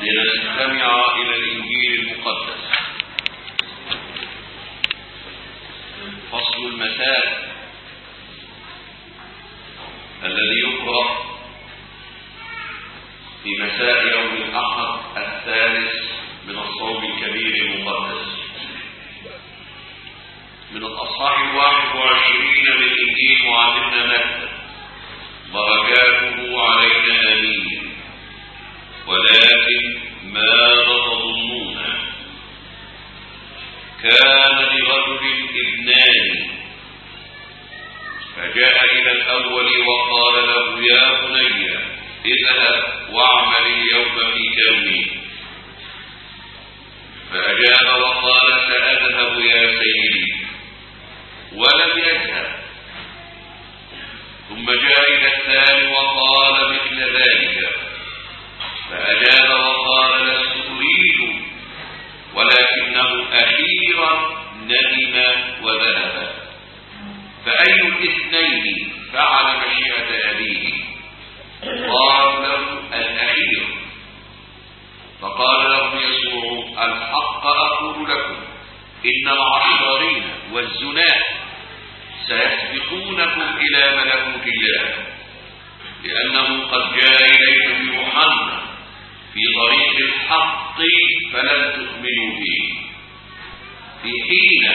لنستمع إلى الإنجيل المقدس فصل المساء الذي يقرأ في مساء يوم الأحد الثالث من الصوم الكبير المقدس من الأصحاح الواحد وعشرين من إنجيل معلمنا مكة بركاته علينا آمين ولكن ماذا تظنون كان لرجل ابنان فجاء إلى الأول وقال له يا بني اذهب واعمل اليوم في كرمي فأجاب وقال سأذهب يا سيدي ولم يذهب ثم جاء إلى الثاني وقال مثل ذلك فأجاب وقال لست أريد ولكنه أخيرا ندم وذهب فأي الاثنين فعل مشيئة أبيه قال له الأخير فقال له يسوع الحق أقول لكم إن العشرين والزناة سيسبقونكم إلى ملكوت الله لأنه قد جاء إليكم يوحنا في طريق الحق فلم تؤمنوا به في حين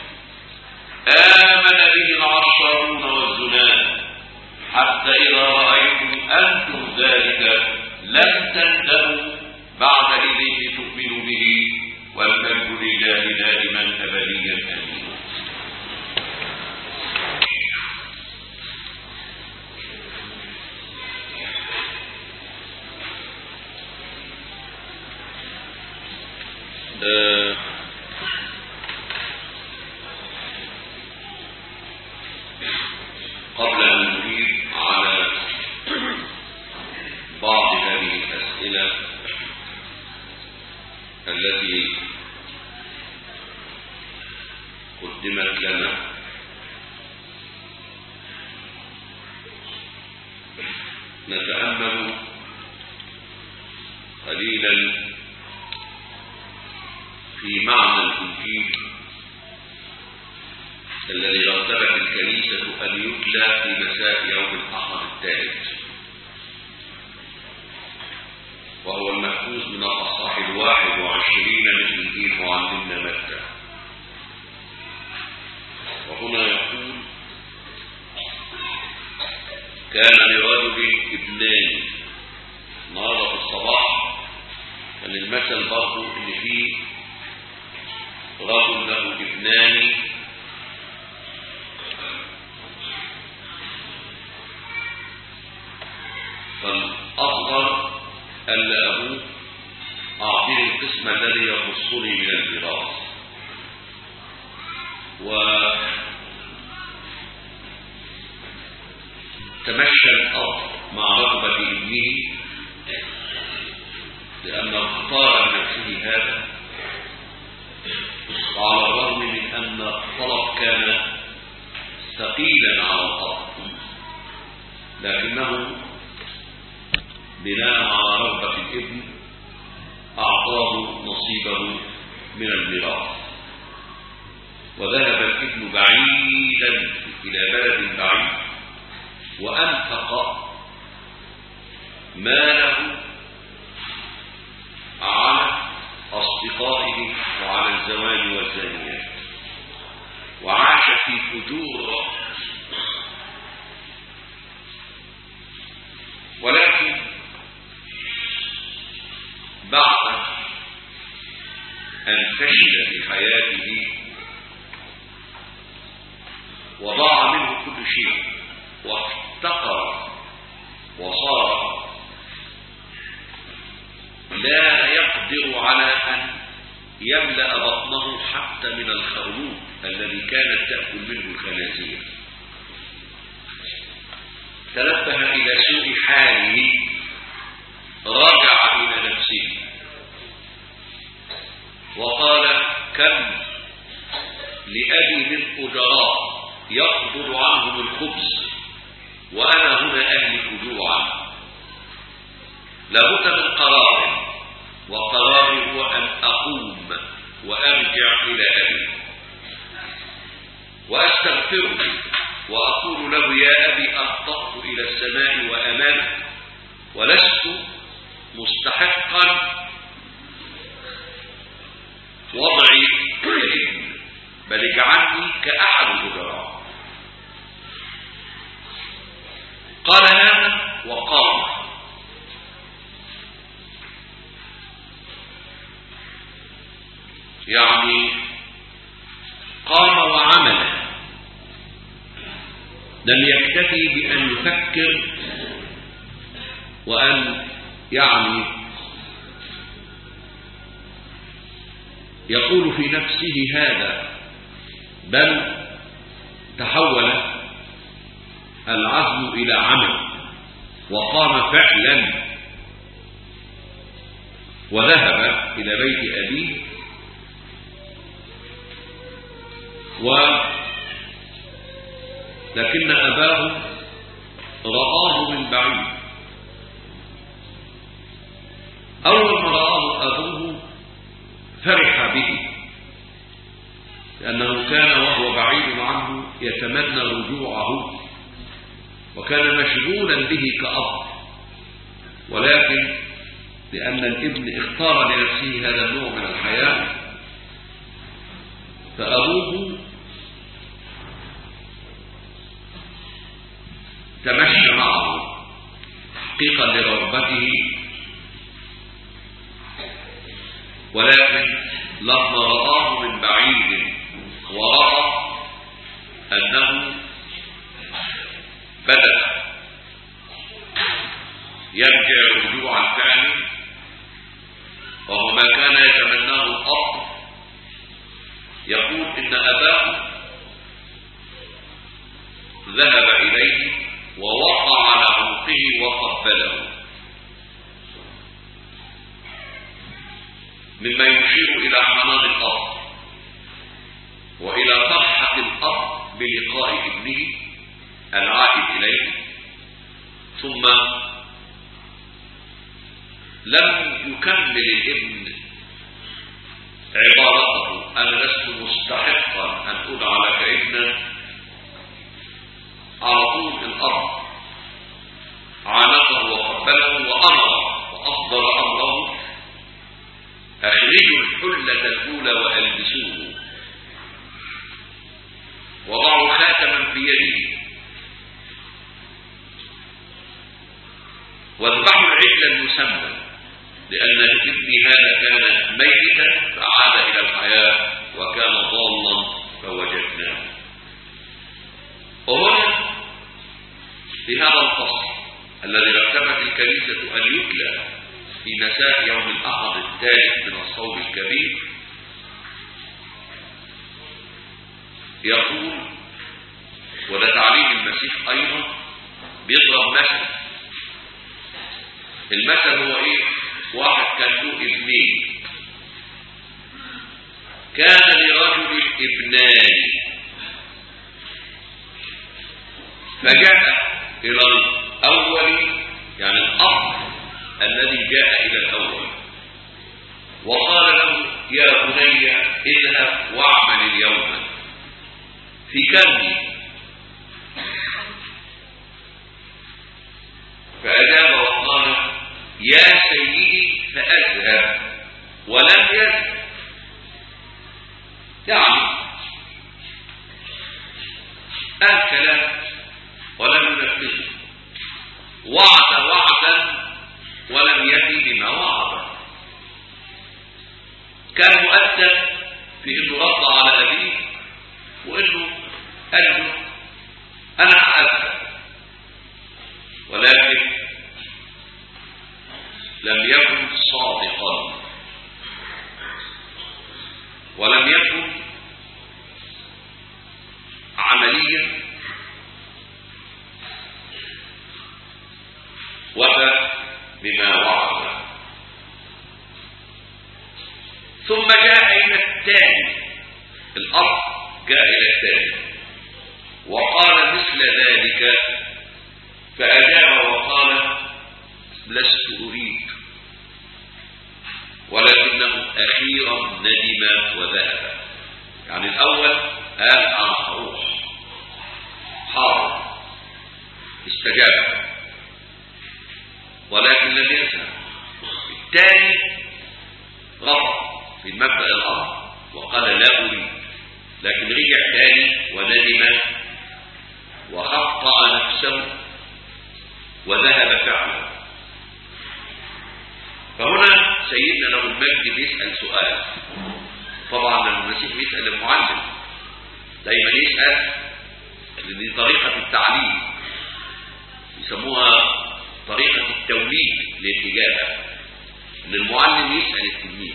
آمن به العشرون والزناة حتى إذا رأيتم أنتم ذلك لم تندموا بعد إذ تؤمنوا به والمجد لله دائما أبديا آمين آه، قبل أن نجيب على بعض هذه الأسئلة التي قدمت لنا نتأمل قليلا في معنى الإنجيل الذي رتبت الكنيسة أن يتلى في مساء يوم الأحد الثالث وهو المأخوذ من الأصحاح الواحد وعشرين من إنجيل معلمنا متى وهنا يقول كان لرجل ابنان النهارده في الصباح كان المثل برضه ان في رجل له ابنان فالأصغر قال لأبوه أعطيني القسم الذي يخصني من الميراث وتمشى الأب مع رغبة ابنه لأنه اختار لنفسه هذا وعلى الرغم من أن الطلب كان ثقيلا على الأب لكنه بناء على رغبة الابن أعطاه نصيبه من الميراث وذهب الابن بعيدا إلى بلد بعيد وأنفق ماله على أصدقائه وعلى الزواج والزانيات وعاش في فجور ولكن بعد أن فشل في حياته وضاع منه كل شيء وافتقر وصار لا يقدر على أن يملأ بطنه حتى من الخروف الذي كانت تأكل منه الخنازير تنبه إلى سوء حاله رجع إلى نفسه وقال كم لأبي من أجراء يقبض عنهم الخبز وأنا هنا أهلك جوعا لابد من قرار أقوم وأرجع إلى أبي وأستغفره وأقول له يا أبي أخطأت إلى السماء وأمامك ولست مستحقا وضعي كابن بل اجعلني كأحد الأجراء قال هذا وقام يعني قام وعمل لم يكتفي بأن يفكر وأن يعني يقول في نفسه هذا بل تحول العزم إلى عمل وقام فعلا وذهب إلى بيت أبيه و لكن أباه رآه من بعيد أول ما رآه أبوه فرح به لأنه كان وهو بعيد عنه يتمنى رجوعه وكان مشغولا به كأب ولكن لأن الابن اختار لنفسه هذا النوع من الحياة فأبوه تمشى معه تحقيقا لرغبته ولكن لما رآه من بعيد ورأى أنه بدأ يرجع رجوعا فعلا وهو ما كان يتمناه الأب يقول إن أباه ذهب إليه ووقع على عنقه وقبله مما يشير إلى حنان الأب وإلى فرحة الأب بلقاء ابنه العائد إليه ثم لم يكمل الابن عبارته أنا لست مستحقا أن أدعى لك ابنا على طول الأرض عانقه وقبله وأمر وأفضل أمره أخرجوا الحلة الأولى وألبسوه وضعوا خاتما في يده واذبحوا العجل المسمى لأن ابني هذا كان ميتا فعاد إلى الحياة وكان ضالا فوجدناه وهنا في هذا الفصل الذي رتبت الكنيسة أن يتلى في مساء يوم الأحد الثالث من الصوم الكبير يقول وده تعليم المسيح أيضا بيضرب مثل المثل هو ايه واحد كان له ابنين كان لرجل ابنان فجاء الى الاول يعني الاب الذي جاء الى الاول وقال له يا بني اذهب واعمل اليوم في كرمي فأجاب وقال يا سيدي فأذهب ولم يذهب يعني قال كلام ولم ينفذه وعد وعدا ولم يفي بما وعد كان مؤدب في انه رد على ابيه وانه قال له انا هأذهب ولكن لم يكن صادقا ولم يكن عمليا وفى بما وعد ثم جاء إلى الثاني الأب جاء إلى الثاني وقال مثل ذلك فأجاب وقال لست أريد ولكنه أخيرا ندم وذهب يعني الأول قال أنا هروح حاضر استجاب ولكن لم يذهب الثاني غفر في المبدأ الأمر وقال لا أريد لكن رجع ثاني وندم وخطأ نفسه وذهب فعلا فهنا سيدنا له المجد بيسأل سؤال طبعا لما المسيح بيسأل المعلم دايما يسأل لأن دي طريقة التعليم يسموها طريقة التوليد للإجابة إن المعلم يسأل التلميذ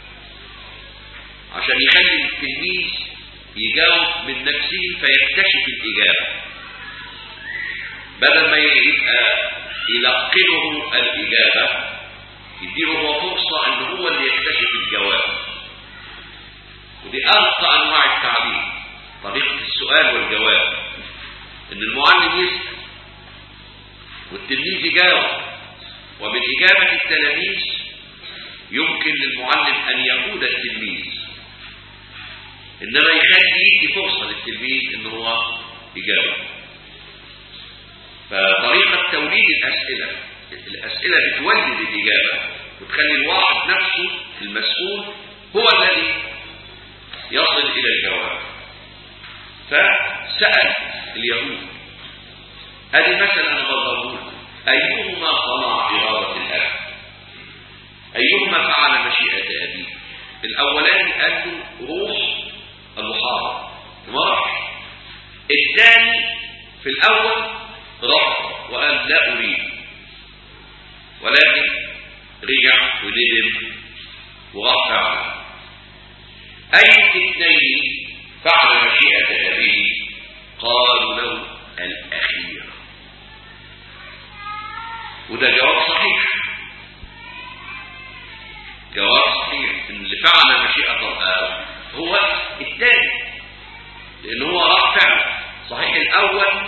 عشان يخلي التلميذ يجاوب من نفسه فيكتشف الإجابة بدل ما يبقى يلقنه الإجابة يديله هو فرصة ان هو اللي يكتشف الجواب ودي أرقى أنواع التعليم طريقة السؤال والجواب ان المعلم يسأل والتلميذ يجاوب ومن إجابة التلاميذ يمكن للمعلم أن يقود التلميذ إنما يخلي يدي فرصة للتلميذ إن هو يجاوب فطريقة توليد الأسئلة الأسئلة بتولد الإجابة وتخلي الواحد نفسه المسؤول هو الذي يصل إلى الجواب فسأل اليهود هذه مثلا أنا بضربه أيهما صنع إرادة الأب أيهما فعل مشيئة أبيه الأولاني قال له روح المحاضر ما راحش الثاني في الأول رفض وقال لا أريد ولكن رجع وندم وغفر أي اثنين فعل مشيئة أبيه قالوا له الأخير وده جواب صحيح جواب صحيح ان اللي فعل مشيئة الآب هو الثاني لأن هو راح فعل صحيح الأول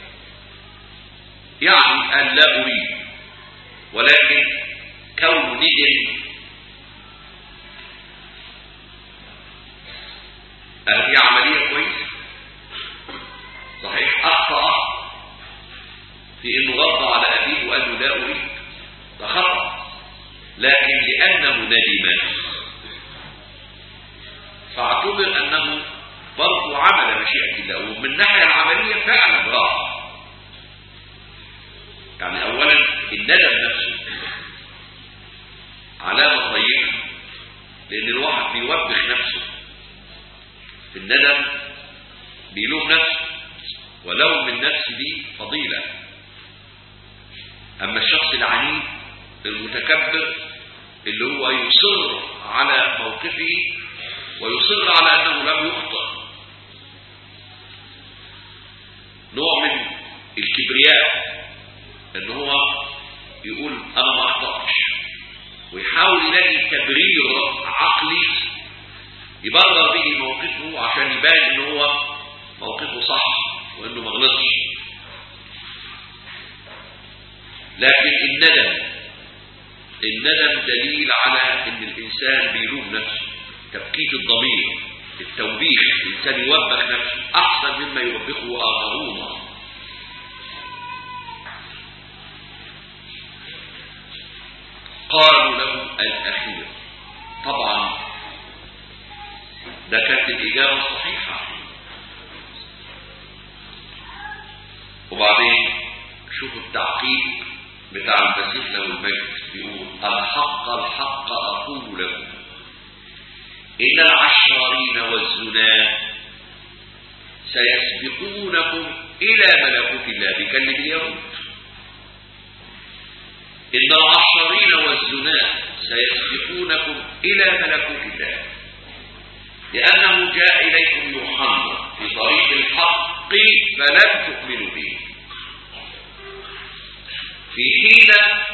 يعني قال لا أريد ولكن كون ندم هذه عملية كويسة صحيح أخطأ في أنه غض على أبيه وقال له لا أريد ده خطأ لكن لأنه ندم فاعتبر أنه برضه عمل مشيئة الله ومن الناحية العملية فعلا راح يعني أولا الندم نفسه علامة طيبة لأن الواحد بيوبخ نفسه في الندم بيلوم نفسه ولوم النفس دي فضيلة أما الشخص العنيد المتكبر اللي هو يصر على موقفه ويصر على أنه لم يخطئ نوع من الكبرياء ان هو يقول انا ما اخطأتش ويحاول يلاقي تبرير عقلي يبرر به موقفه عشان يبان ان هو موقفه صح وانه ما غلطش لكن الندم الندم دليل على ان الانسان بيلوم نفسه تبكيت الضمير التوبيخ الانسان يوبخ نفسه احسن مما يوبخه اخرون قالوا له الأخير طبعا ده كانت الإجابة الصحيحة وبعدين شوفوا التعقيب بتاع المسيح له المجد بيقول الحق الحق أقول لكم إن العشارين والزنا سيسبقونكم إلى ملكوت الله بيكلم اليهود إن العشرين والزنا سيسبقونكم إلى ملكوت الله لأنه جاء إليكم يوحنا في طريق الحق فلم تؤمنوا به في حين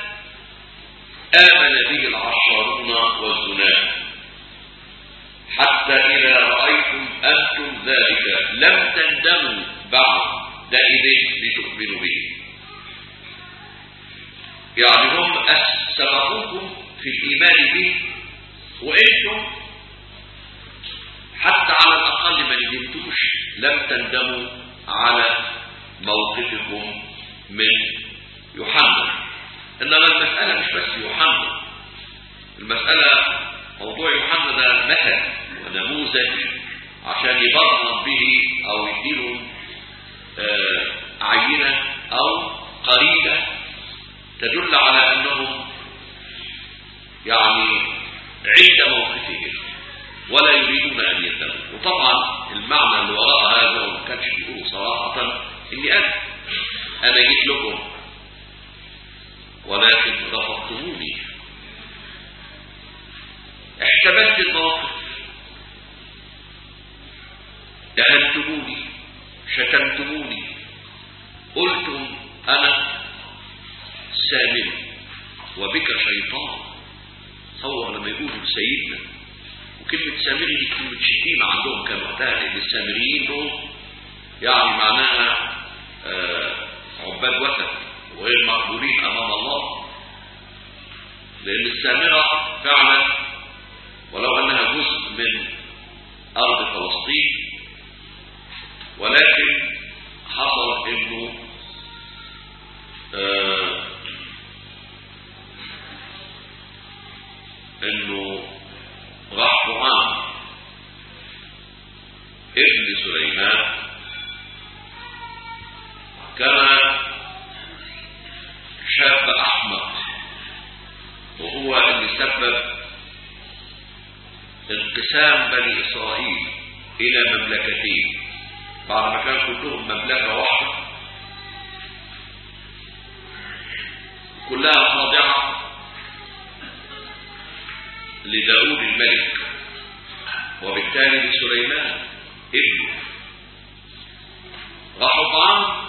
آمن به العشرون والزنا حتى إذا رأيتم أنتم ذلك لم تندموا بعد دائما لتؤمنوا به يعني هم سبقوكم في الإيمان به وانتم حتى على الاقل ما ندمتوش لم تندموا على موقفكم من يوحنا انما المساله مش بس يوحنا المساله موضوع يوحنا ده مثل ونموذج عشان يبرهن به او يديله آه، عينه او قرينه تدل على انهم يعني عند موقفهم ولا يريدون ان ينتهوا وطبعا المعنى اللي وراء هذا وما كانش بيقولوا صراحه اني انا انا جيت لكم ولكن رفضتموني احتملت المواقف اهنتموني شتمتموني قلتم انا سامر وبك شيطان تصور لما يقولوا سيدنا وكلمة سامري دي كلمة شتيمة عندهم كان وقتها لأن السامريين دول يعني معناها آه عباد وثن وغير مقبولين أمام الله لأن السامرة فعلا ولو أنها جزء من أرض فلسطين ولكن حصل انه آه انه رحبعان ابن سليمان كان شاب احمق وهو اللي سبب انقسام بني اسرائيل الى مملكتين بعد ما كان كلهم مملكه واحده كلها خاضعه لداود الملك وبالتالي لسليمان ابنه راحوا طعام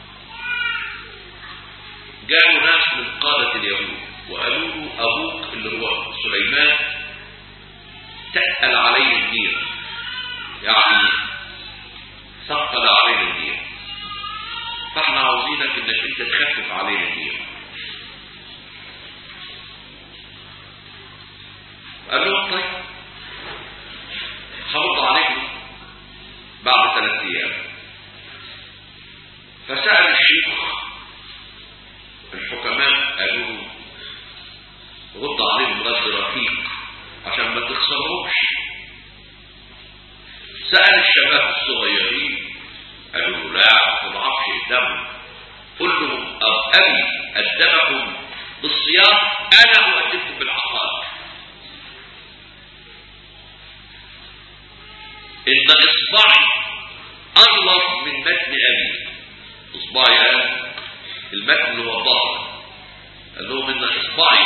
جاءوا ناس من قادة اليهود وقالوا له أبوك اللي هو سليمان تقل عليه الدين يعني ثقل علينا الدين فاحنا عاوزينك انك انت تخفف علينا الدين قال لهم طيب هرد عليكم بعد ثلاث ايام فسأل الشيخ الحكماء قالوا له رد عليهم رد رقيق عشان ما تخسرهمش سأل الشباب الصغيرين قالوا له لا ما تضعفش الدم قل لهم أبي أدبكم بالصيام أنا أؤدبكم بالعقاب إن إصبعي أغلظ من متن أبي إصبعي قال المتن هو الظهر قال لهم إن إصبعي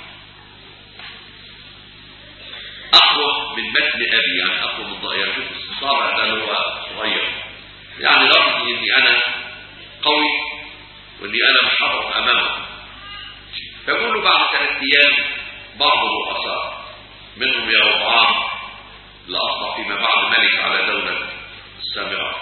أقوى من متن أبي يعني أقوى من الظهر يعني شوف الصابع ده اللي هو صغير يعني رغم إني أنا قوي وإني أنا محرر أمامه فيقولوا بعد ثلاث أيام بعض الرؤساء منهم يا ربعان اللي أصبح فيما بعد ملك على دولة السامرة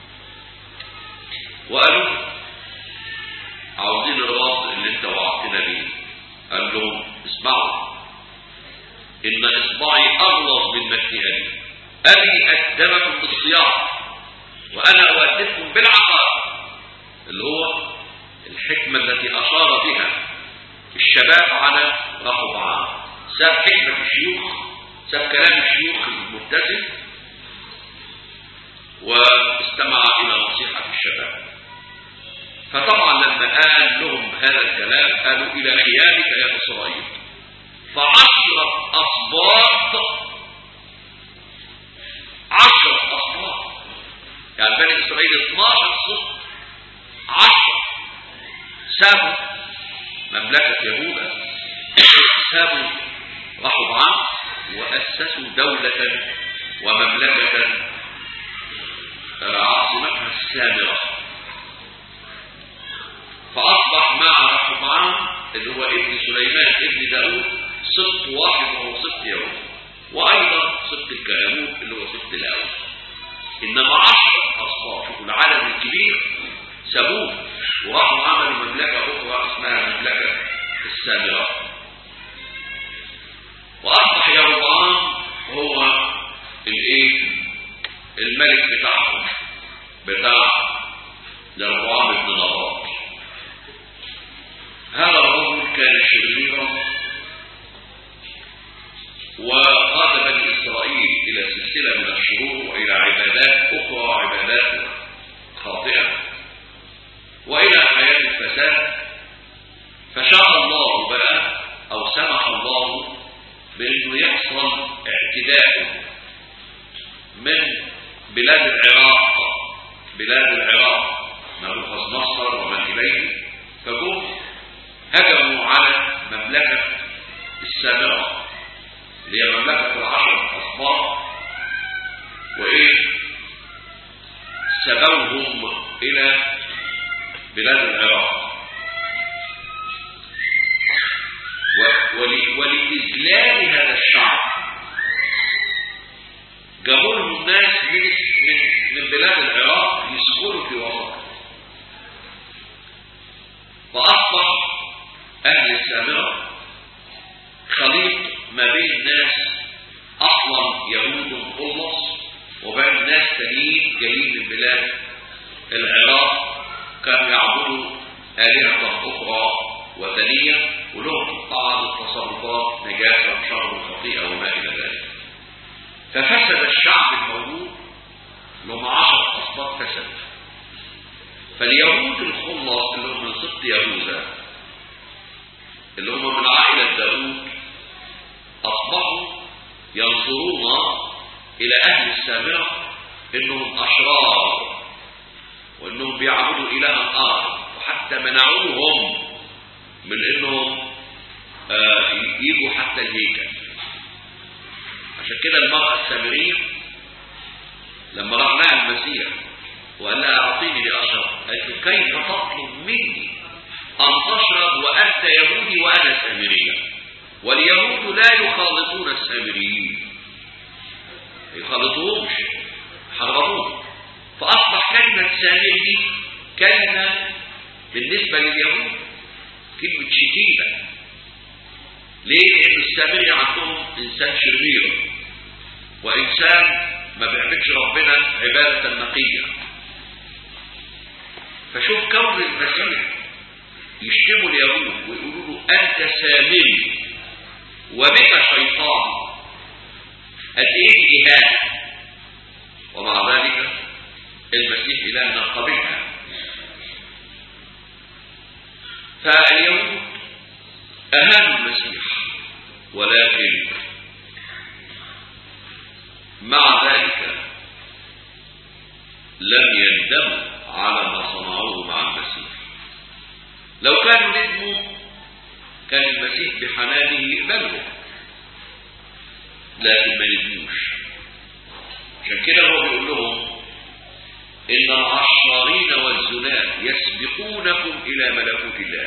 وقالوا عاوزين الرد اللي انت وعدتنا بيه قال لهم اسمعوا ان اصبعي اغلظ من متن ابي ابي ادبكم بالصيام وانا اؤدبكم بالعقاب اللي هو الحكمه التي اشار بها الشباب على رهبعان ساب حكمه الشيوخ ساب كلام الشيوخ المتسم واستمع الى نصيحه الشباب فطبعا لما قال لهم هذا الكلام قالوا الى خيانك يا اسرائيل فعشرة أصباط عشرة أصباط يعني بني إسرائيل 12 صبط عشرة سابوا مملكة يهوذا سابوا راحوا معاه وأسسوا دولة ومملكة عاصمتها السامرة فأصبح مع رحمعان اللي هو ابن سليمان ابن داود سبط واحد وهو سبط يهود وأيضا سبط الكهنوت اللي هو سبط الأول إنما عشر أصباط شوفوا العدد الكبير سابوه وراحوا عملوا مملكة أخرى اسمها مملكة السامرة وأصبح يربعان الملك بتاعهم بتاع لربعام بن نباط هذا الرجل كان شريرا وقاد بني إسرائيل إلى سلسلة من الشرور وإلى عبادات أخرى عبادات خاطئة وإلى حياة الفساد فشاء الله بقى أو سمح الله بأنه يحصل اعتداء من بلاد العراق بلاد العراق نبوخذ نصر ومن إليه فجم هجموا على مملكة السامرة اللي هي مملكة العشر أصباط وإيه سبوهم إلى بلاد العراق ولإذلال هذا الشعب جابوا لهم ناس من من من بلاد العراق يسكنوا في وسطهم فأصبح أهل السامرة خليط ما بين ناس أصلا يهود خلص وبين ناس تانيين جايين من بلاد العراق كانوا يعبدوا آلهة أخرى وثنية ولهم بعض التصرفات نجاسة وشر وخطيئة وما إلى ذلك ففسد الشعب الموجود لهم عشر أسباط فسد فاليهود الخلص اللي هم من سبط يهوذا اللي هم من عائلة داود أصبحوا ينظرون إلى أهل السامرة إنهم أشرار وإنهم بيعبدوا إلها آخر وحتى منعوهم من إنهم آه يجوا حتى الهيكل عشان كده المرأة السامرية لما راح لها المسيح وقال لها أعطيني لأشرب قالت له كيف تطلب مني أن تشرب وأنت يهودي وأنا سامرية واليهود لا يخالطون السامريين يخالطوهمش حرموهم فأصبح كلمة سامري دي كلمة بالنسبة لليهود كلمة شتيمة ليه؟ لأن السامري عندهم إنسان شرير وإنسان ما بيعبدش ربنا عبادة نقية فشوف كون المسيح يشتموا اليهود ويقولوا له أنت سامري وبك شيطان قد ايه دي إهانة ومع ذلك المسيح إلهنا قبلها فاليهود أهانوا المسيح ولكن مع ذلك لم يندموا على ما صنعوه مع المسيح لو كانوا ندموا كان المسيح بحنانه يقبلهم لكن ما ندموش عشان كده هو بيقول لهم إن العشارين والزناة يسبقونكم إلى ملكوت الله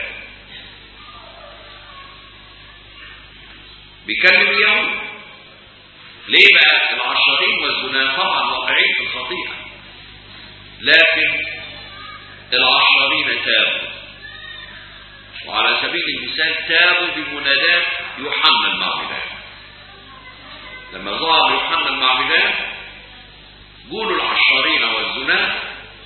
بيكلم اليهود ليه بقى العشارين والزناة طبعا واقعين في الخطيئة لكن العشارين تابوا وعلى سبيل المثال تابوا بمنادات يوحنا المعمدان لما ظهر يوحنا المعمدان قولوا العشارين والزناة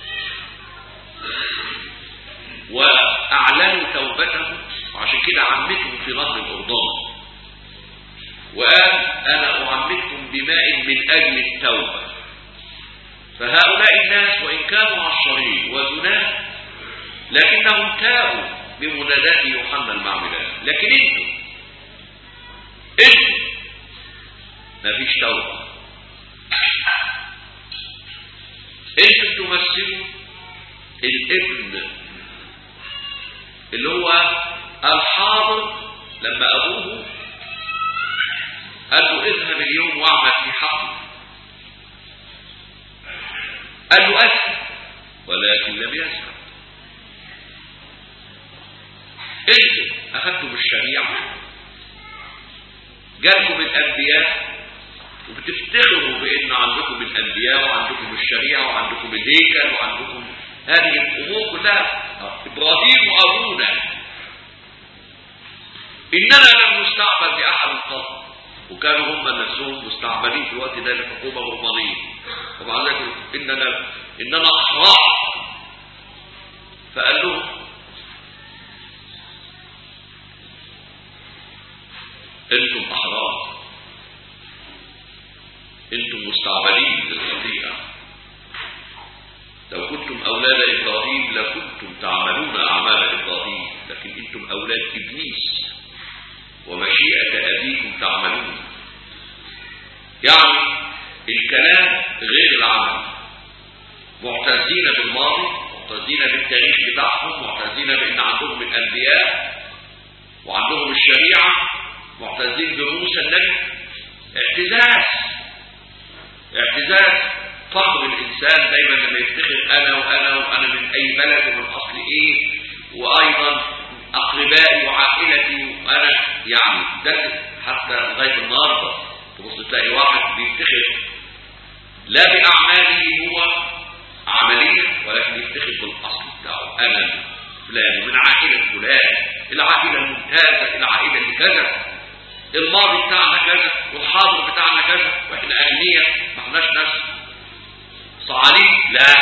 وأعلنوا توبتهم وعشان كده عمتهم في نهر الأردن وقال أنا أعمدكم بماء من أجل التوبة فهؤلاء الناس وإن كانوا عشرين وزناه لكنهم تابوا بمنادات يوحنا المعمدان لكن انتم انتم ما فيش توبة انتم تمثلوا الابن اللي هو الحاضر لما ابوه قال له اذهب اليوم واعمل في حقل قال له اذهب ولكن لم يذهب انتم اخذتم الشريعه جالكم الانبياء وبتفتخروا بان عندكم الانبياء وعندكم الشريعه وعندكم الهيكل وعندكم هذه الامور كلها ابراهيم ابونا اننا لم نستعبد باحد قط وكانوا هم نفسهم مستعملين في الوقت ده للحكومة الرومانية ومع ذلك إننا إننا أحرار فقال لهم انتم احرار انتم مستعبدين للخطيئه لو كنتم اولاد ابراهيم لكنتم تعملون اعمال ابراهيم لكن انتم اولاد ابليس ومشيئه ابيكم تعملون يعني الكلام غير العمل معتزين بالماضي معتزين بالتاريخ بتاعهم معتزين بان عندهم الانبياء وعندهم الشريعه معتزين بموسى النبي اعتزاز اعتزاز فخر الانسان دايما لما يفتخر انا وانا وانا من اي بلد ومن اصل ايه وايضا اقربائي وعائلتي وانا يعني ده حتى لغايه النهارده تبص تلاقي واحد بيفتخر لا باعماله هو عمليا ولكن يفتخر بالاصل بتاعه انا فلان من عائله فلان العائله الممتازه العائله اللي كذا الماضي بتاعنا كذا والحاضر بتاعنا كذا واحنا اغنياء ما احناش ناس صعالين لا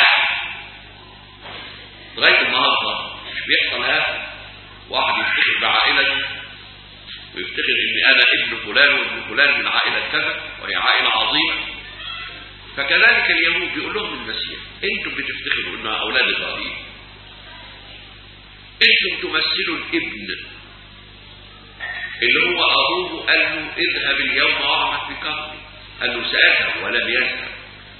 لغايه النهارده مش بيحصل هذا واحد يفتخر بعائلته ويفتخر ان انا ابن فلان وابن فلان من عائله كذا وهي عائله عظيمه فكذلك اليهود بيقول لهم المسيح انتم بتفتخروا انها اولاد ابراهيم انتم تمثلوا الابن اللي هو أبوه قال له اذهب اليوم واعمل في كفري قال له سأذهب ولم يذهب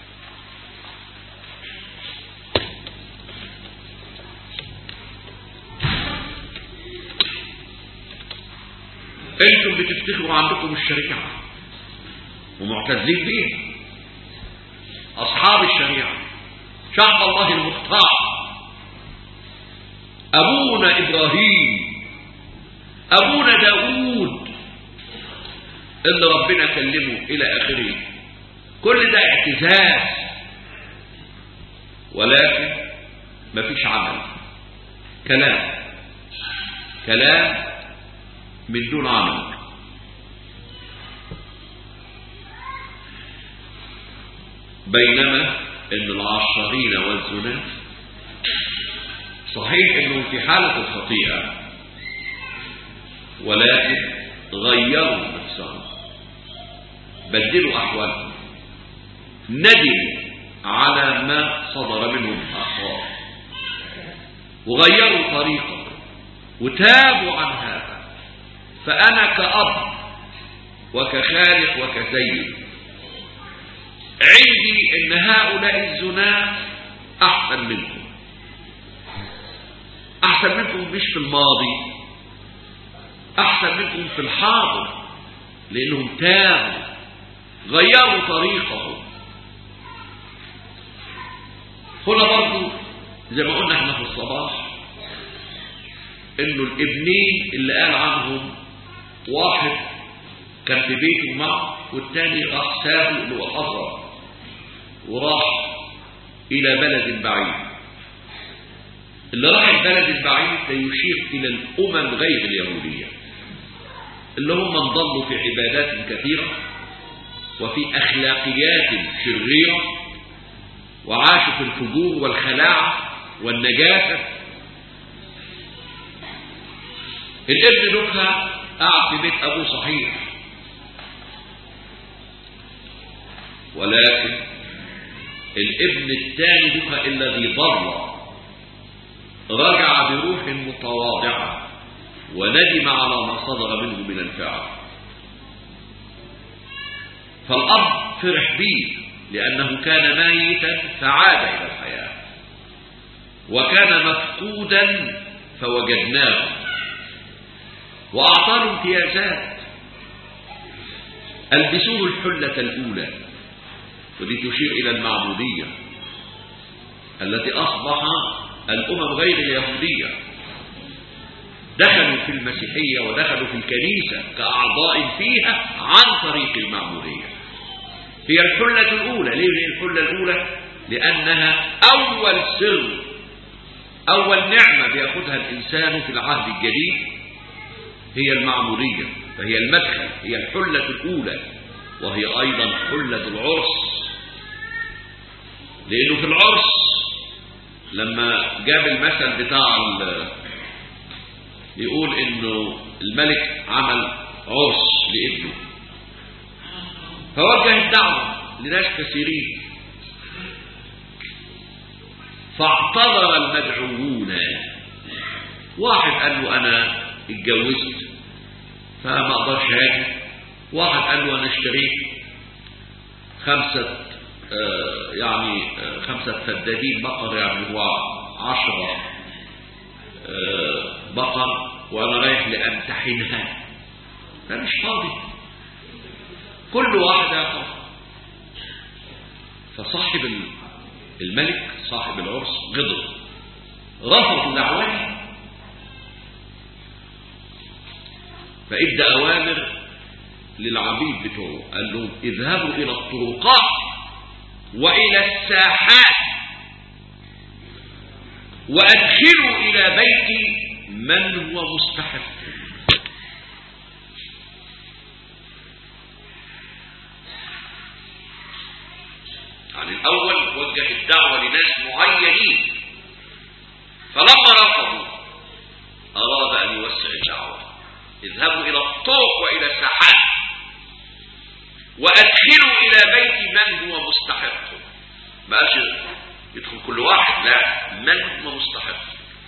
انتم بتفتخروا عندكم الشريعة ومعتزين بيها أصحاب الشريعة شعب الله المختار أبونا إبراهيم أبونا داود اللي ربنا كلمه إلى آخره كل ده اعتزاز ولكن مفيش عمل كلام كلام من دون عمل بينما ان العشرين والزنا صحيح انهم في حالة الخطيئة ولكن غيروا نفسهم بدلوا احوالهم ندموا على ما صدر منهم اخطاء وغيروا طريقه وتابوا عن هذا فانا كاب وكخالق وكسيد عندي ان هؤلاء الزناة احسن منكم احسن منكم مش في الماضي احسن منكم في الحاضر لانهم تابوا غيروا طريقهم هنا برضو زي ما قلنا احنا في الصباح انه الابنين اللي قال عنهم واحد كان في بيته معه والتاني راح سابه اللي هو الاصغر وراح الى بلد بعيد اللي راح البلد البعيد ده يشير الى الامم غير اليهوديه اللي هم انضلوا في عبادات كثيره وفي اخلاقيات شريره وعاشوا في الفجور والخلاعه والنجاسه الابن لوكا قعد في بيت ابوه صحيح ولكن الابن الثاني لوكا الذي ضل رجع بروح متواضعه وندم على ما صدر منه من الفعل فالاب فرح به لانه كان ميتا فعاد الى الحياه وكان مفقودا فوجدناه وأعطاه امتيازات ألبسوه الحلة الأولى ودي تشير إلى المعبودية التي أصبح الأمم غير اليهودية دخلوا في المسيحية ودخلوا في الكنيسة كأعضاء فيها عن طريق المعمودية هي الحلة الأولى ليه هي الحلة الأولى لأنها أول سر أول نعمة بيأخذها الإنسان في العهد الجديد هي المعمودية فهي المدخل هي الحلة الأولى وهي أيضا حلة العرس لأنه في العرس لما جاب المثل بتاع يقول إنه الملك عمل عرس لابنه فوجه الدعوة لناس كثيرين فاعتذر المدعوون واحد قال له أنا اتجوزت فما أقدرش هاجي واحد قال له أنا اشتريت خمسة آه يعني آه خمسة فدادين بقر يعني هو عشرة آه بقر وأنا رايح لأمتحنها أنا مش فاضي كل واحد يعرف فصاحب الملك صاحب العرس غضب رفض دعوتي فادى اوامر للعبيد بتوعه قال لهم اذهبوا الى الطرقات والى الساحات وادخلوا الى بيتي من هو مستحق يعني الاول وجه الدعوه لناس معينين فلما رفضوا اراد ان يوسع الدعوه اذهبوا إلى الطرق وإلى الساحات وأدخلوا إلى بيت من هو مستحق ما قالش يدخل كل واحد لا من هو مستحق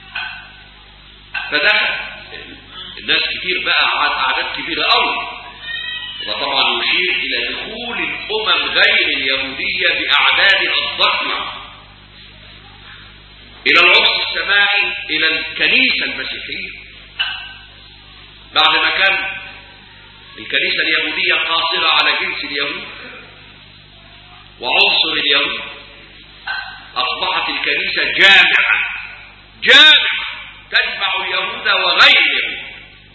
فدخل الناس كتير بقى أعداد كبيرة قوي وده طبعا يشير إلى دخول الأمم غير اليهودية بأعدادها الضخمة إلى العرس السماعي إلى الكنيسة المسيحية بعد ما كان الكنيسة اليهودية قاصرة على جنس اليهود وعنصر اليهود أصبحت الكنيسة جامعة جامعة تجمع اليهود وغير اليهود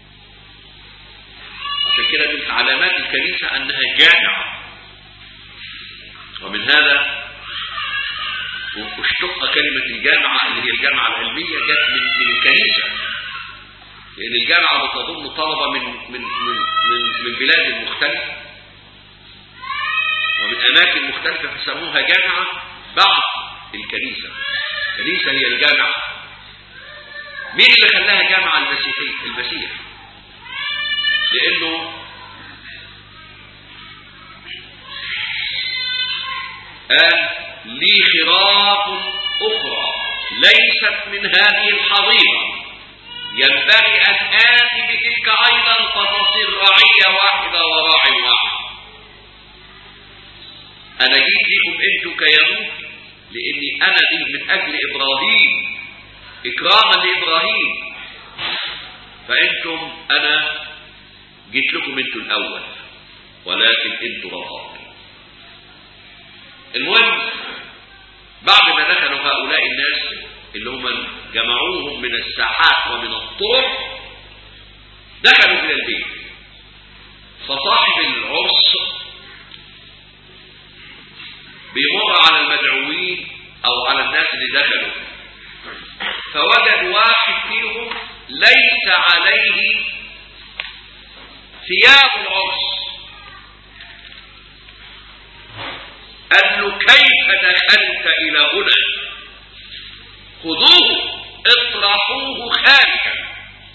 عشان كده من علامات الكنيسة أنها جامعة ومن هذا اشتق كلمة الجامعة اللي هي الجامعة العلمية جت من, من الكنيسة لأن الجامعة بتضم طلبة من من من من, من بلاد مختلفة ومن أماكن مختلفة فسموها جامعة بعد الكنيسة الكنيسة هي الجامعة مين اللي خلاها جامعة المسيحية المسيح لأنه قال لي خراف أخرى ليست من هذه الحظيرة ينبغي أن آتي بتلك أيضا فتصير رعية واحدة وراعي واحد أنا جيت لكم أنتم كيهود لأني أنا دي من أجل إبراهيم إكراما لإبراهيم فأنتم أنا جيت لكم أنتم الأول ولكن أنتم رفضتم المهم بعد ما دخلوا هؤلاء الناس اللي هم جمعوهم من الساحات ومن الطرق دخلوا إلى البيت فصاحب العرس بيمر على المدعوين أو على الناس اللي دخلوا فوجد واحد فيهم ليس عليه ثياب العرس قال له كيف دخلت إلى هنا خذوه اطرحوه خارجا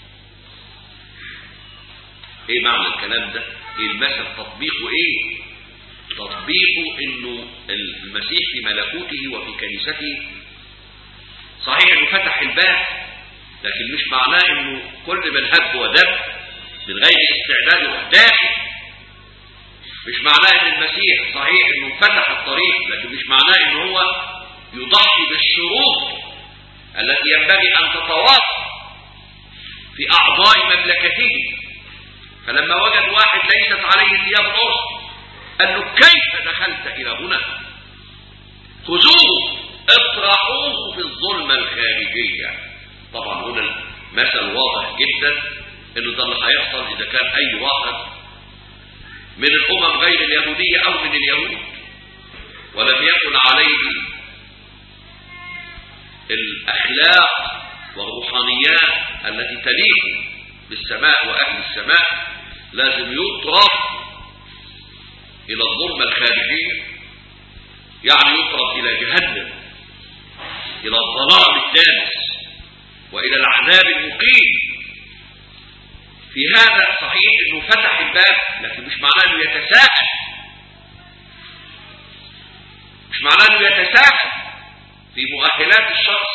ايه معنى الكلام ده ايه المثل تطبيقه ايه تطبيقه انه المسيح في ملكوته وفي كنيسته صحيح انه فتح الباب لكن مش معناه انه كل من هب ودب من غير استعداد داخل مش معناه ان المسيح صحيح انه فتح الطريق لكن مش معناه انه هو يضحي بالشروط التي ينبغي أن تتواصل في أعضاء مملكته فلما وجد واحد ليست عليه ثياب عرس قال له كيف دخلت إلى هنا خذوه اطرحوه في الظلمة الخارجية طبعا هنا مثل واضح جدا انه ده اللي هيحصل اذا كان اي واحد من الامم غير اليهودية او من اليهود ولم يكن عليه الأخلاق والروحانيات التي تليق بالسماء وأهل السماء لازم يطرح إلى الظلمة الخارجية يعني يطرح إلى جهنم إلى الظلام الدامس وإلى العذاب المقيم في هذا صحيح أنه فتح الباب لكن مش معناه أنه يتساءل مش معناه أنه يتساهل في مؤهلات الشخص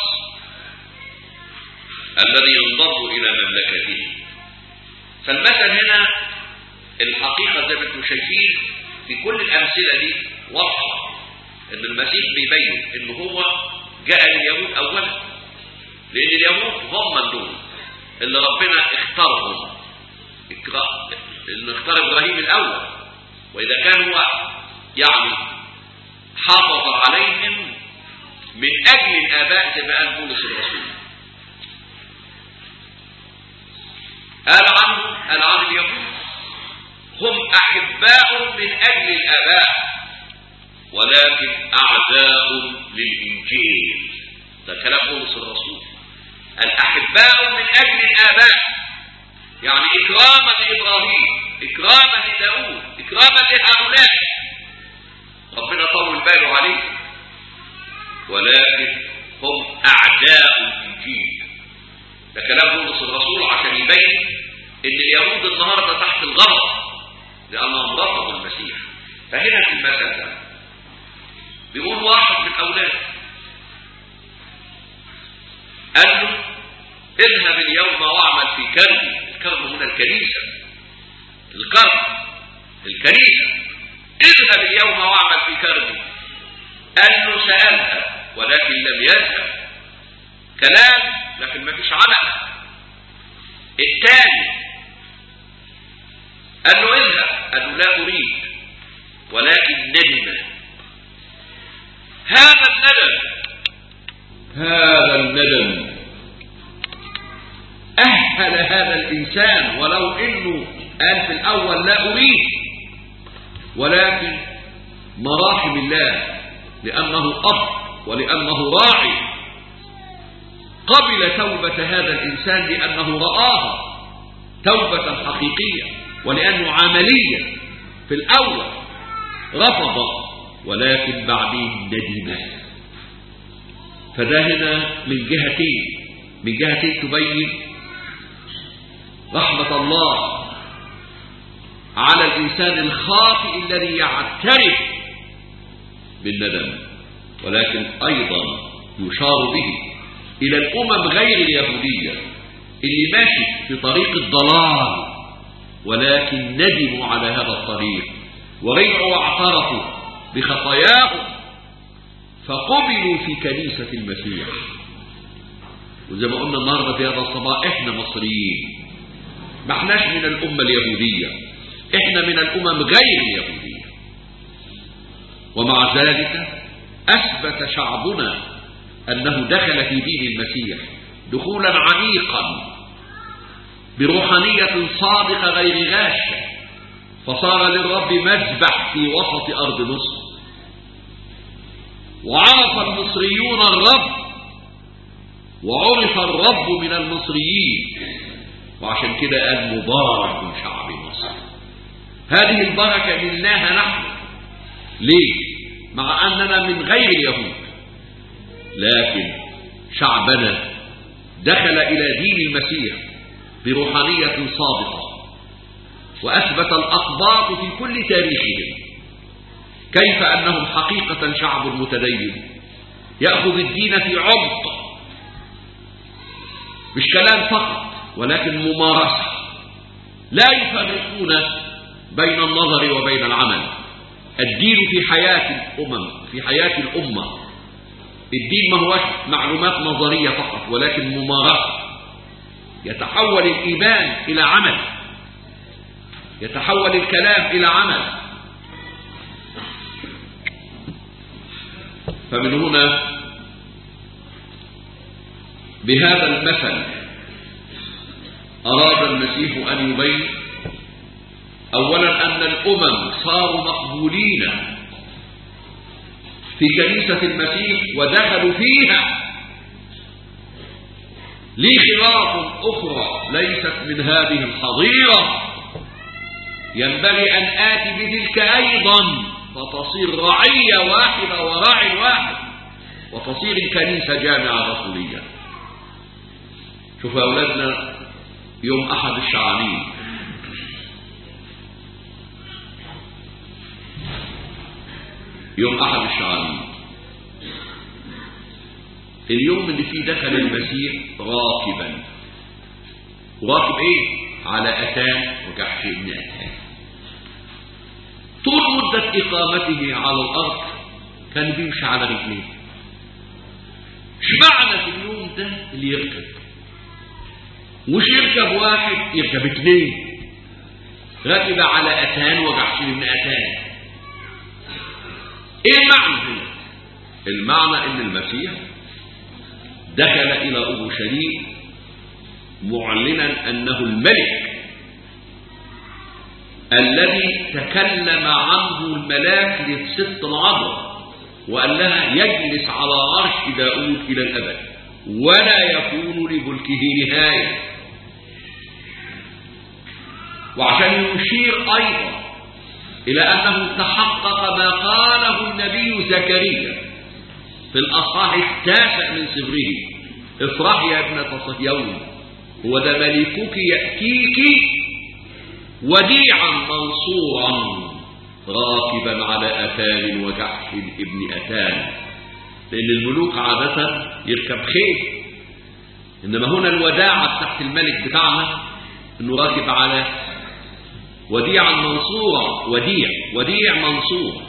الذي ينضم إلى مملكته فالمثل هنا الحقيقة زي ما انتم شايفين في كل الأمثلة دي واضحة إن المسيح بيبين إن هو جاء لليهود أولا لأن اليهود هم دول اللي ربنا اختارهم إن اختار إبراهيم الأول وإذا كان هو يعني حافظ عليهم من أجل الآباء زي ما قال بولس الرسول قال عنه قال عن اليهود هم أحباء من أجل الآباء ولكن أعداء للإنجيل ده كلام بولس الرسول الأحباء من أجل الآباء يعني إكراما لإبراهيم إكراما لداود إكراما لهؤلاء ربنا طول باله عليه ولكن هم أعداء الإنجيل ده كلام بولس الرسول عشان يبين ان اليهود النهارده تحت الغضب لانهم رفضوا المسيح فهنا في المثل ده بيقول واحد من اولاده قال له اذهب اليوم واعمل في كرم الكرم هنا الكنيسه الكرم الكنيسه اذهب اليوم واعمل في كرمي قال له سالها ولكن لم يذهب كلام لكن ما فيش عمل الثاني قال له اذهب قال له لا اريد ولكن ندم هذا الندم هذا الندم أهل هذا الإنسان ولو إنه قال في الأول لا أريد ولكن مراحم الله لأنه أب ولأنه راعي قبل توبة هذا الإنسان لأنه رآها توبة حقيقية ولأنه عملية في الأول رفض ولكن بعدين ندم فده هنا من جهتين من جهتين تبين رحمة الله على الإنسان الخاطئ الذي يعترف بالندم ولكن أيضا يشار به إلى الأمم غير اليهودية اللي ماشي في طريق الضلال ولكن ندموا على هذا الطريق ورجعوا واعترفوا بخطاياهم فقبلوا في كنيسة المسيح وزي ما قلنا النهارده في هذا الصباح احنا مصريين ما احناش من الأمة اليهودية احنا من الأمم غير اليهودية ومع ذلك أثبت شعبنا أنه دخل في دين المسيح دخولا عميقا بروحانية صادقة غير غاشة فصار للرب مذبح في وسط أرض مصر وعرف المصريون الرب وعرف الرب من المصريين وعشان كده قال مبارك شعب مصر هذه البركة نلناها نحن ليه مع أننا من غير اليهود لكن شعبنا دخل إلى دين المسيح بروحانية صادقة وأثبت الأقباط في كل تاريخهم كيف أنهم حقيقة شعب متدين يأخذ الدين في عمق مش كلام فقط ولكن ممارسة لا يفرقون بين النظر وبين العمل الدين في حياة الأمم في حياة الأمة الدين ما هوش معلومات نظرية فقط ولكن ممارسة يتحول الإيمان إلى عمل يتحول الكلام إلى عمل فمن هنا بهذا المثل أراد المسيح أن يبين أولا أن الأمم صاروا مقبولين في كنيسة المسيح ودخلوا فيها لي خلاف أخرى ليست من هذه الحظيرة ينبغي أن آتي بتلك أيضا فتصير رعية واحدة وراع واحد وتصير الكنيسة جامعة رسولية شوف يا أولادنا يوم أحد الشعانين يوم أحد الشعانين اليوم اللي فيه دخل المسيح راكبا وراكب ايه على أتان وجحش ابن أتان طول مدة إقامته على الأرض كان بيمشي على رجليه اشمعنى في اليوم ده اللي يركب مش يركب واحد يركب اثنين ركب على أتان وجحش ابن أتان ايه المعنى هنا المعنى ان المسيح دخل الى اورشليم معلنا انه الملك الذي تكلم عنه الملاك للست العذراء وقال لها يجلس على عرش داود الى الابد ولا يكون لملكه نهايه وعشان يشير ايضا إلى أنه تحقق ما قاله النبي زكريا في الأصحاح التاسع من سفره افرح يا ابنة صهيون هو ده ملكك يأتيك وديعا منصورا راكبا على أتان وجحش ابن أتان لأن الملوك عادة يركب خيل إنما هنا الوداعة تحت الملك بتاعنا إنه راكب على وديعا منصورا وديع وديع منصور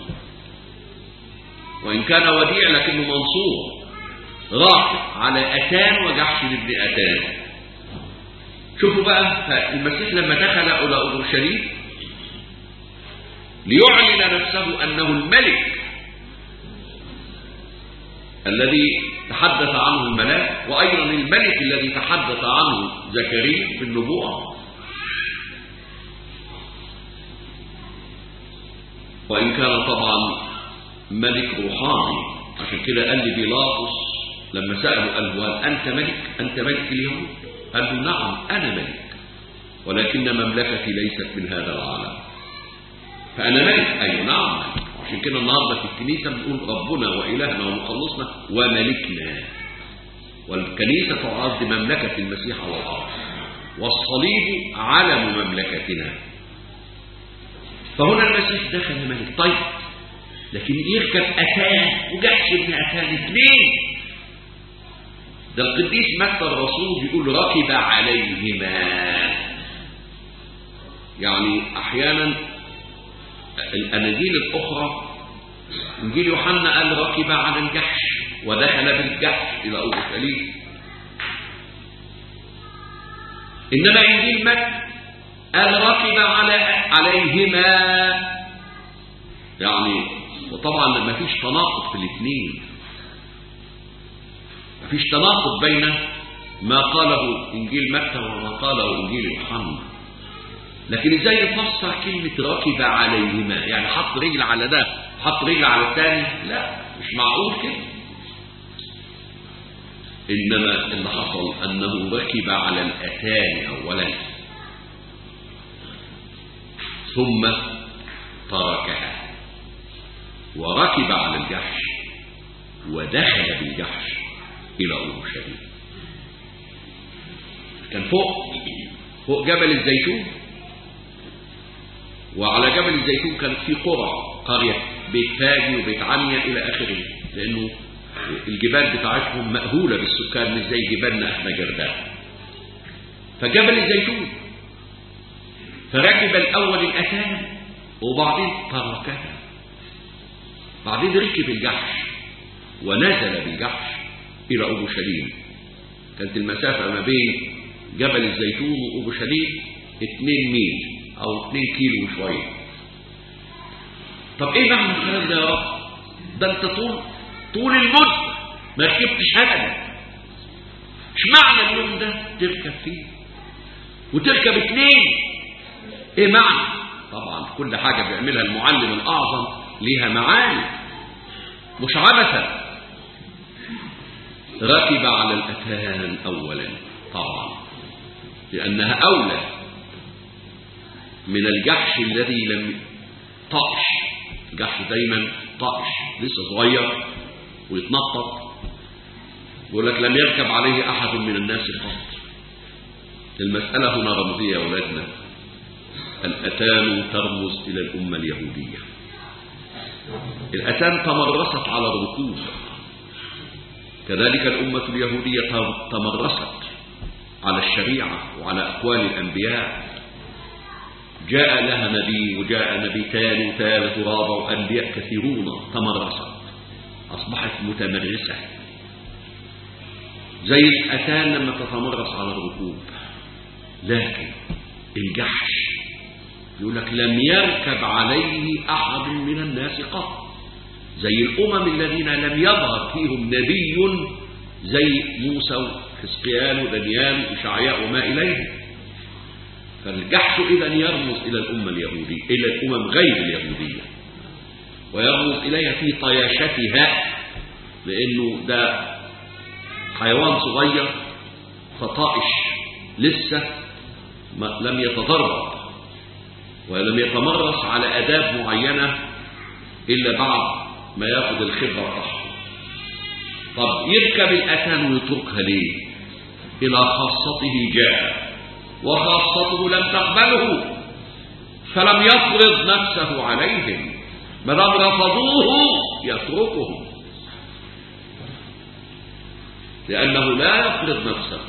وإن كان وديع لكنه منصور راكب على أتان وجحش ابن أتان شوفوا بقى المسيح لما دخل إلى أورشليم ليعلن نفسه أنه الملك الذي تحدث عنه الملاك وأيضا الملك الذي تحدث عنه زكريا في النبوة وإن كان طبعا ملك روحاني عشان كده قال لي بيلاطس لما سأله قال له هل أنت ملك أنت ملك اليهود قال له نعم أنا ملك ولكن مملكتي ليست من هذا العالم فأنا ملك أيوة نعم ملك عشان كده النهارده في الكنيسة بنقول ربنا وإلهنا ومخلصنا وملكنا والكنيسة تعد مملكة المسيح على الأرض والصليب علم مملكتنا فهنا المسيح دخل ملك طيب لكن يركب أتان وجحش ابن أتان اثنين ده القديس متى الرسول بيقول ركب عليهما يعني أحيانا الأناجيل الأخرى إنجيل يوحنا قال ركب على الجحش ودخل بالجحش إلى أورشليم إنما إنجيل متى قال ركب على عليهما يعني وطبعا ما فيش تناقض في الاثنين ما فيش تناقض بين ما قاله انجيل متى وما قاله انجيل يوحنا لكن ازاي يفسر كلمة ركب عليهما يعني حط رجل على ده حط رجل على الثاني لا مش معقول كده انما اللي حصل انه ركب على الاتان اولا ثم تركها وركب على الجحش ودخل بالجحش إلى أورشليم كان فوق فوق جبل الزيتون وعلى جبل الزيتون كانت في قرى قرية بيت فاجي وبيت عنيا إلى آخره لأنه الجبال بتاعتهم مأهولة بالسكان مش زي جبالنا احنا جردان فجبل الزيتون فركب الأول الأتان وبعدين تركها بعدين ركب الجحش ونزل بالجحش إلى أورشليم كانت المسافة ما بين جبل الزيتون وأورشليم 2 ميل أو 2 كيلو وشوية طب إيه معنى الكلام ده يا رب؟ ده أنت طول طول المدة ما ركبتش أبدا اشمعنى اليوم ده تركب فيه وتركب اثنين ايه معنى طبعا كل حاجة بيعملها المعلم الأعظم ليها معاني مش عبثا ركب على الأتان أولا طبعا لأنها أولى من الجحش الذي لم طقش الجحش دايما طقش لسه صغير ويتنطط يقول لك لم يركب عليه أحد من الناس قط المسألة هنا رمزية يا أولادنا الأتان ترمز إلى الأمة اليهودية الأتان تمرست على الركوب كذلك الأمة اليهودية تمرست على الشريعة وعلى أقوال الأنبياء جاء لها نبي وجاء نبي ثاني وثالث ورابع وأنبياء كثيرون تمرست أصبحت متمرسة زي الأتان لما تتمرس على الركوب لكن الجحش يقول لك لم يركب عليه أحد من الناس قط زي الأمم الذين لم يظهر فيهم نبي زي موسى وحزقيال ودانيال وشعياء وما إليه فالجحش إذا يرمز إلى الأمة اليهودية إلى الأمم غير اليهودية ويرمز إليها في طياشتها لأنه ده حيوان صغير فطائش لسه ما لم يتدرب ولم يتمرس على أداب معينة إلا بعد ما ياخذ الخبرة بتاعته طب يركب الأتان ويتركها ليه إلى خاصته جاء وخاصته لم تقبله فلم يفرض نفسه عليهم ما دام رفضوه يتركهم لأنه لا يفرض نفسه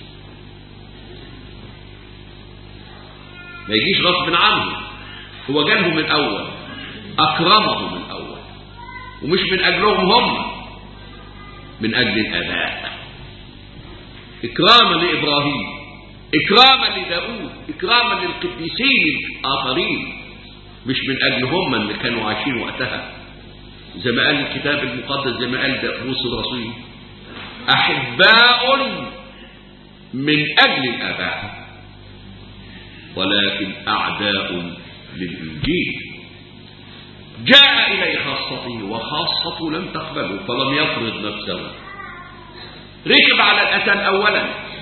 ما يجيش غصب عنه هو جالهم الأول أكرمهم الأول ومش من أجلهم هم من أجل الآباء إكراما لإبراهيم إكراما لداود إكراما للقديسين الآخرين مش من أجل هم اللي كانوا عايشين وقتها زي ما قال الكتاب المقدس زي ما قال موسى الرسول أحباء من أجل الآباء ولكن أعداء للإنجيل جاء إليه خاصته وخاصته لم تقبله فلم يفرض نفسه ركب على الأتان أولا